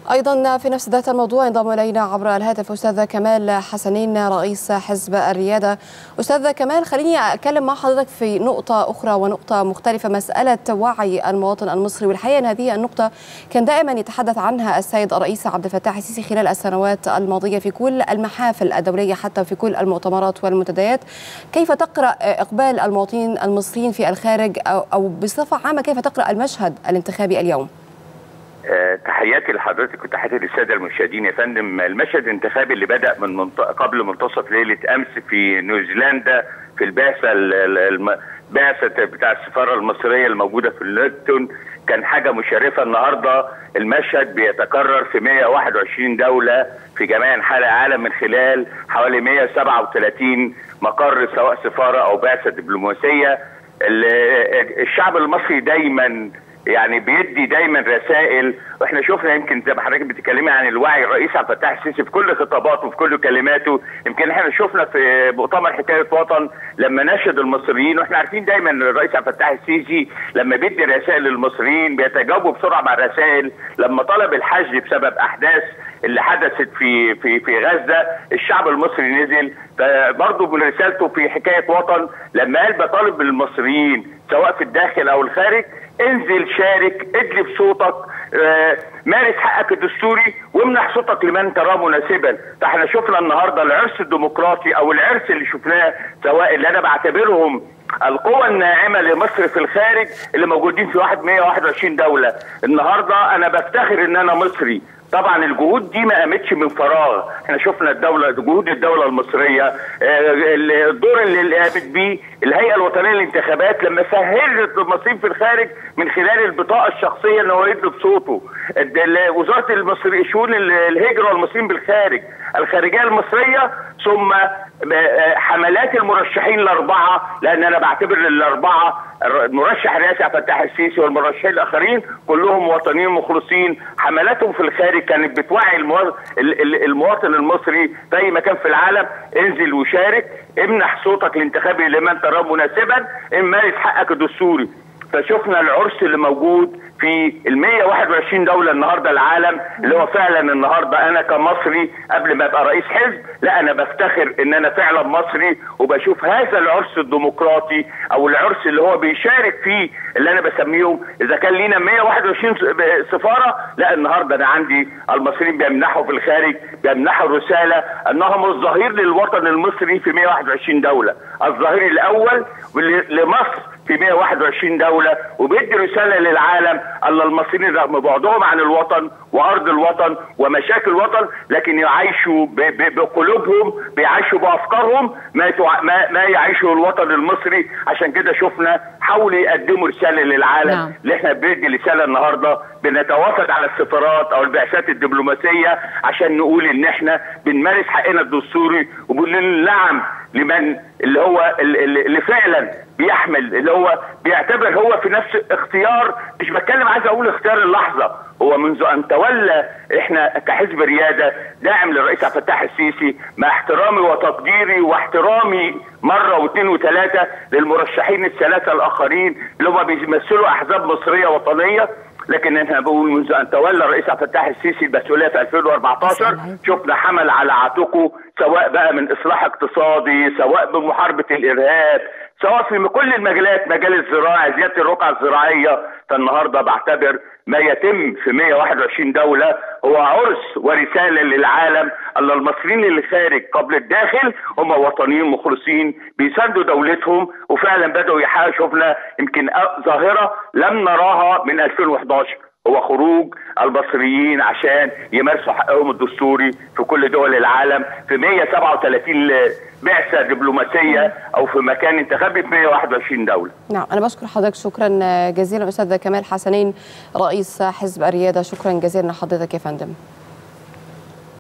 ايضا في نفس ذات الموضوع انضم الينا عبر الهاتف استاذ كمال حسنين رئيس حزب الرياده استاذ كمال خليني اتكلم مع حضرتك في نقطه اخرى ونقطه مختلفه مساله وعي المواطن المصري والحقيقه ان هذه النقطه كان دائما يتحدث عنها السيد الرئيس عبد الفتاح السيسي خلال السنوات الماضيه في كل المحافل الدوليه حتى في كل المؤتمرات والمنتديات كيف تقرا اقبال المواطنين المصريين في الخارج او بصفه عامه كيف تقرا المشهد الانتخابي اليوم تحياتي لحضرتك وتحياتي للساده المشاهدين يا فندم المشهد الانتخابي اللي بدا من منط... قبل منتصف ليله امس في نيوزيلندا في البعثه البعثه بتاع السفاره المصريه الموجوده في لندن كان حاجه مشرفه النهارده المشهد بيتكرر في 121 دوله في جميع انحاء العالم من خلال حوالي 137 مقر سواء سفاره او بعثه دبلوماسيه الشعب المصري دايما يعني بيدي دايما رسائل واحنا شفنا يمكن زي ما حضرتك بتتكلمي عن الوعي الرئيس عبد الفتاح السيسي في كل خطاباته وفي كل كلماته يمكن احنا شفنا في مؤتمر حكايه وطن لما نشد المصريين واحنا عارفين دايما الرئيس عبد الفتاح السيسي لما بيدي رسائل للمصريين بيتجاوبوا بسرعه مع الرسائل لما طلب الحج بسبب احداث اللي حدثت في في في غزه الشعب المصري نزل فبرضه من رسالته في حكايه وطن لما قال بطالب المصريين سواء في الداخل او الخارج انزل شارك ادلي بصوتك آه مارس حقك الدستوري وامنح صوتك لمن تراه مناسبا فاحنا شفنا النهارده العرس الديمقراطي او العرس اللي شفناه سواء اللي انا بعتبرهم القوى الناعمه لمصر في الخارج اللي موجودين في واحد 121 دوله النهارده انا بفتخر ان انا مصري طبعا الجهود دي ما قامتش من فراغ احنا شفنا الدوله جهود الدوله المصريه الدور اللي قامت بيه الهيئه الوطنيه للانتخابات لما سهلت المصريين في الخارج من خلال البطاقه الشخصيه ان هو يدلب صوته وزاره المصري شؤون الهجره والمصريين بالخارج الخارجيه المصريه ثم حملات المرشحين الاربعه لان انا بعتبر الاربعه المرشح الرئاسي عبد الفتاح السيسي والمرشحين الاخرين كلهم وطنيين مخلصين حملاتهم في الخارج كانت بتوعي المواطن المصري في اي مكان في العالم انزل وشارك امنح صوتك الانتخابي لمن تراه مناسبا مارس حقك الدستوري فشفنا العرس اللي موجود في ال 121 دوله النهارده العالم اللي هو فعلا النهارده انا كمصري قبل ما ابقى رئيس حزب لا انا بفتخر ان انا فعلا مصري وبشوف هذا العرس الديمقراطي او العرس اللي هو بيشارك فيه اللي انا بسميهم اذا كان لينا 121 سفاره لا النهارده انا عندي المصريين بيمنحوا في الخارج بيمنحوا رساله انهم الظهير للوطن المصري في 121 دوله الظهير الاول لمصر في 121 دولة وبيدي رسالة للعالم أن المصريين رغم بعدهم عن الوطن وأرض الوطن ومشاكل الوطن لكن يعيشوا بقلوبهم بيعيشوا بأفكارهم ما, ما, ما يعيشه الوطن المصري عشان كده شفنا حاولوا يقدموا رسالة للعالم نعم. اللي احنا بندي رسالة النهاردة بنتوافد على السفارات أو البعثات الدبلوماسية عشان نقول إن احنا بنمارس حقنا الدستوري وبنقول نعم لمن اللي هو اللي فعلا بيحمل اللي هو بيعتبر هو في نفس اختيار مش بتكلم عايز اقول اختيار اللحظه هو منذ ان تولى احنا كحزب رياده داعم للرئيس عبد الفتاح السيسي مع احترامي وتقديري واحترامي مره واثنين وثلاثه للمرشحين الثلاثه الاخرين اللي هم بيمثلوا احزاب مصريه وطنيه لكن احنا بقول منذ ان تولى الرئيس عبد الفتاح السيسي المسؤوليه في 2014 شفنا حمل على عاتقه سواء بقى من اصلاح اقتصادي سواء بمحاربه الارهاب سواء في كل المجالات مجال الزراعه زياده الرقعه الزراعيه فالنهارده بعتبر ما يتم في 121 دوله هو عرس ورساله للعالم ان المصريين اللي خارج قبل الداخل هم وطنيين مخلصين بيساندوا دولتهم وفعلا بداوا يحققوا شفنا يمكن ظاهره لم نراها من 2011 هو خروج المصريين عشان يمارسوا حقهم الدستوري في كل دول العالم في 137 بعثه دبلوماسيه او في مكان انتخابي في 121 دوله. نعم انا بشكر حضرتك شكرا جزيلا استاذ كمال حسنين رئيس حزب الرياده شكرا جزيلا لحضرتك يا فندم.